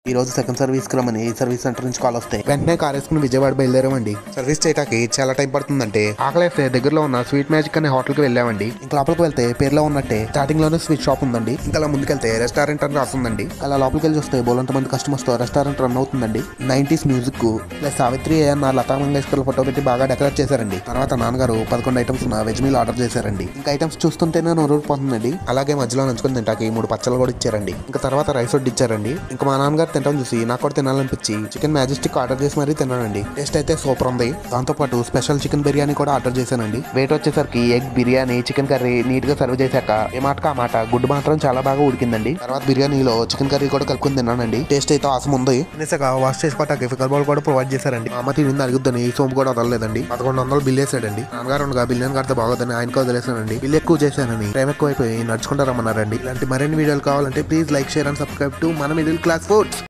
ఈ రోజు second service కి రమ్మని సర్వీస్ సెంటర్ నుంచి కాల్ వస్తాయి వెంటనే కార్ వేసుకుని విజయవాడ బయలుదేరామండి సర్వీస్ చేయడానికి చాలా టైం పడుతుందంటే ఆకలేస్తే దగ్గరలో ఉన్న స్వీట్ మ్యాజిక్ అనే హోటల్ కి వెళ్ళామండి ఇంకా లోపలికి వెళ్తే పేరులో ఉన్నట్టే స్టార్టింగ్ లోనే స్వీట్ షాప్ ఉందండి ఇంకా అలా ముందుకెళ్తే రెస్టారెంట్ అని రాస్తుందండి అలా లోపలికి వెళ్ళి చూస్తే బోలంత మంది కస్టమర్స్ తో రెస్టారెంట్ రన్ అవుతుందండి నైన్టీస్ మ్యూజిక్ ప్లస్ సావిత్రి అన్న లతా మంగేష్కర్ ఫోటో పెట్టి బాగా డెకరేట్ చేశారండి తర్వాత నాన్నగారు పదకొండు ఐటమ్స్ ఉన్న వెజ్ మీల్ ఆర్డర్ చేశారండి ఇంకా ఐటమ్స్ చూస్తుంటేనే నోరూరిపోతుందండి అలాగే మధ్యలో నంచుకొని తింటాకి మూడు పచ్చళ్ళు కూడా ఇచ్చారండి ఇంకా తర్వాత రైస్ వడ్డీ ఇచ్చారండి ఇంకా మా నాన్నగారు తింటాం చూసి నాకు కూడా తినాలనిపించి చికెన్ మ్యాజిస్టిక్ ఆర్డర్ చేసి మరీ తిన్నానండి టేస్ట్ అయితే సూపర్ ఉంది దాంతో పాటు స్పెషల్ చికెన్ బిర్యానీ కూడా ఆర్డర్ చేశానండి వెయిట్ వచ్చేసరికి egg biryani chicken curry neat గా సర్వ్ చేశాక ఏ మాటకు ఆ మాట గుడ్డు మాత్రం చాలా బాగా ఉడికిందండి తర్వాత బిర్యానీలో చికెన్ కర్రీ కూడా కలుపుకొని తిన్నానండి టేస్ట్ అయితే ఆసం ఉంది తినేసాక వాష్ చేసుకోవటానికి ఫికర్ బాల్ కూడా ప్రొవైడ్ చేశారండి మా అమ్మ తినింది అడుగుద్దని సోంపు కూడా వదలలేదండి పదకొండు వందలు బిల్ వేసాడండి నాన్నగారు ఉండగా బిల్లు కడితే బాగోదని ఆయనకు వదిలేసానండి బిల్ ఎక్కువ చేశానని ప్రేమ ఎక్కువైపోయి నడుచుకుంటూ రమ్మన్నారండి ఇలాంటి మరిన్ని వీడియోలు కావాలంటే please like share and subscribe to మన మిడిల్ క్లాస్ ఫుడ్స్